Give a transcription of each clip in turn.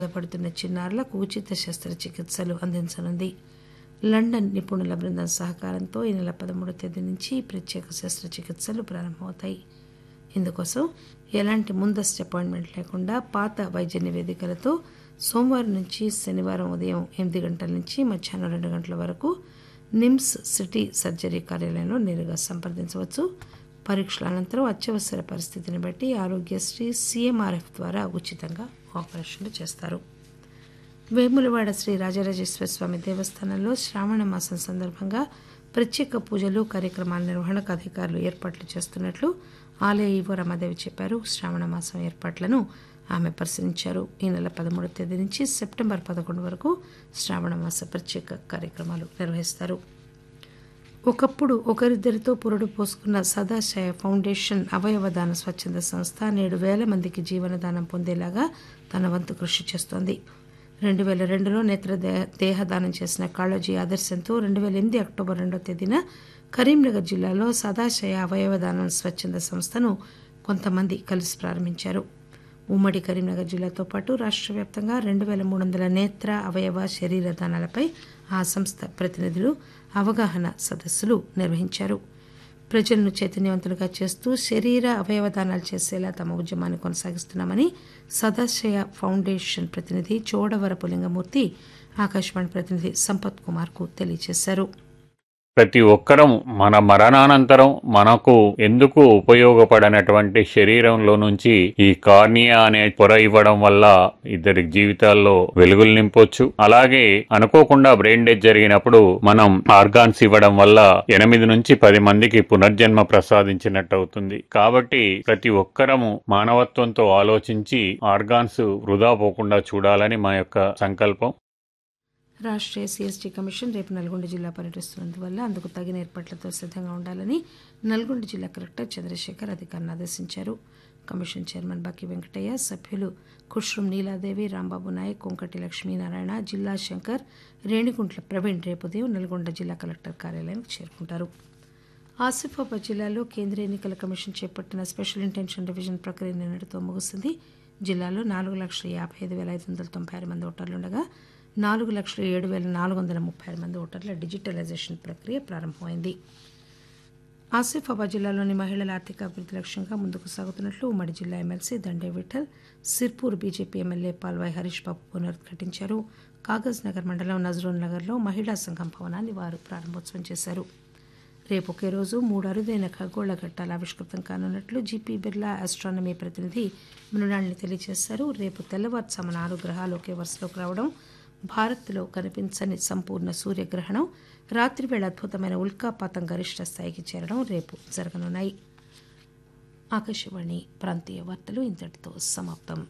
బాధపడుతున్న చిన్నారులకు ఉచిత శస్త్రచికిత్సలు అందించనుంది లండన్ నిపుణుల బృందం సహకారంతో ఈ నెల పదమూడవ తేదీ నుంచి ఈ ప్రత్యేక శస్త్రచికిత్సలు ప్రారంభమవుతాయి ఇందుకోసం ఎలాంటి ముందస్తు అపాయింట్మెంట్ లేకుండా పాత వైద్య నివేదికలతో సోమవారం నుంచి శనివారం ఉదయం ఎనిమిది గంటల నుంచి మధ్యాహ్నం రెండు గంటల వరకు నిమ్స్ సిటీ సర్జరీ కార్యాలయంలో నేరుగా సంప్రదించవచ్చు పరీక్షల అనంతరం అత్యవసర పరిస్థితిని బట్టి ఆరోగ్యశ్రీ సీఎంఆర్ఎఫ్ ద్వారా ఉచితంగా ఆపరేషన్లు చేస్తారు వేములవాడ శ్రీ రాజరాజేశ్వర స్వామి దేవస్థానంలో శ్రావణ మాసం సందర్భంగా ప్రత్యేక పూజలు కార్యక్రమాల నిర్వహణకు అధికారులు ఏర్పాట్లు చేస్తున్నట్లు ఆలయ ఈవో రమాదేవి చెప్పారు శ్రావణ మాసం ఏర్పాట్లను ఆమె పరిశీలించారు ఈ నెల పదమూడవ తేదీ నుంచి సెప్టెంబర్ పదకొండు వరకు శ్రావణ మాస ప్రత్యేక కార్యక్రమాలు నిర్వహిస్తారు ఒకప్పుడు ఒకరిద్దరితో పురుడు పోసుకున్న సదాశయ ఫౌండేషన్ అవయవదాన స్వచ్ఛంద సంస్థ నేడు వేల మందికి జీవనదానం పొందేలాగా తన వంతు కృషి చేస్తోంది రెండు వేల రెండులో నేత్ర దే- దేహదానం చేసిన కాళోజీ ఆదర్శంతో రెండు వేల ఎనిమిది అక్టోబర్ రెండో తేదీన కరీంనగర్ జిల్లాలో సదాశయ అవయవదానం స్వచ్ఛంద సంస్థను కొంతమంది కలిసి ప్రారంభించారు ఉమ్మడి కరీంనగర్ జిల్లాతో పాటు రాష్ట్ర వ్యాప్తంగా రెండు వేల మూడు వందల నేత్ర అవయవ శరీర దానాలపై ఆ సంస్థ ప్రతినిధులు అవగాహన సదస్సులు నిర్వహించారు ప్రజలను చైతన్యవంతులుగా చేస్తూ శరీర అవయవ దానాలు చేసేలా తమ ఉద్యమాన్ని కొనసాగిస్తున్నామని సదాశయ ఫౌండేషన్ ప్రతినిధి చోడవరపు లింగమూర్తి ఆకాశవాణి ప్రతినిధి సంపత్ కుమార్కు తెలియజేశారు ప్రతి ఒక్కరం మన మరణానంతరం మనకు ఎందుకు ఉపయోగపడనటువంటి శరీరంలో నుంచి ఈ కార్నియా అనే పొర ఇవ్వడం వల్ల ఇద్దరి జీవితాల్లో వెలుగులు నింపొచ్చు అలాగే అనుకోకుండా బ్రెయిన్ డెత్ జరిగినప్పుడు మనం ఆర్గాన్స్ ఇవ్వడం వల్ల ఎనిమిది నుంచి పది మందికి పునర్జన్మ ప్రసాదించినట్టు అవుతుంది కాబట్టి ప్రతి ఒక్కరము మానవత్వంతో ఆలోచించి ఆర్గాన్స్ వృధా పోకుండా చూడాలని మా యొక్క సంకల్పం రాష్ట్రీయ సిఎస్టీ కమిషన్ రేపు నల్గొండ జిల్లా పర్యటిస్తున్నందువల్ల అందుకు తగిన ఏర్పాట్లతో సిద్ధంగా ఉండాలని నల్గొండ జిల్లా కలెక్టర్ చంద్రశేఖర్ అధికారులను ఆదేశించారు కమిషన్ చైర్మన్ బకి వెంకటయ్య సభ్యులు ఖుష్రం నీలాదేవి రాంబాబు నాయక్ కొంకటి లక్ష్మీనారాయణ జిల్లా శంకర్ రేణిగుంట్ల ప్రవీణ్ రేపు ఉదయం నల్గొండ జిల్లా కలెక్టర్ కార్యాలయానికి చేరుకుంటారు ఆసిఫాబాద్ జిల్లాలో కేంద్ర ఎన్నికల కమిషన్ చేపట్టిన స్పెషల్ ఇంటెన్షన్ డివిజన్ ప్రక్రియ నిన్నటితో ముగిసింది జిల్లాలో నాలుగు లక్షల యాభై ఐదు వేల ఐదు వందల తొంభై ఆరు మంది ఓటర్లు ఉండగా నాలుగు లక్షల ఏడు వేల నాలుగు వందల ముప్పై ఆరు మంది ఓటర్ల డిజిటలైజేషన్ ప్రక్రియ ప్రారంభమైంది ఆసిఫాబాద్ జిల్లాలోని మహిళల ఆర్థిక అభివృద్ధి లక్ష్యంగా ముందుకు సాగుతున్నట్లు ఉమ్మడి జిల్లా MLC Dande Vithal Sirpur BJP MLA Palvai Harish Babu పునరుద్ఘాటించారు కాగజ్ నగర్ మండలం నజరూల్ నగర్లో మహిళా సంఘం భవనాన్ని వారు ప్రారంభోత్సవం చేశారు రేపు ఒకే రోజు మూడు అరుదైన ఖగోళ ఘట్టాలు ఆవిష్కృతం కానున్నట్లు జీపీ బిర్లా ఆస్ట్రానమీ ప్రతినిధి మృణాళిని తెలియజేశారు రేపు తెల్లవారుజామున ఆరు గ్రహాలు ఒకే వరుసలోకి రావడం భారత్లో కనిపించని సంపూర్ణ సూర్యగ్రహణం రాత్రివేళ అద్భుతమైన ఉల్కాపాతం గరిష్ట స్థాయికి చేరడం రేపు జరగనున్నాయి ఆకాశవాణి ప్రాంతీయ వార్తలు ఇంతటితో సమాప్తం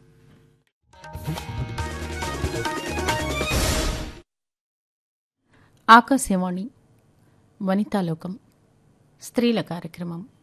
ఆకాశవాణి వనితాలోకం స్త్రీల కార్యక్రమం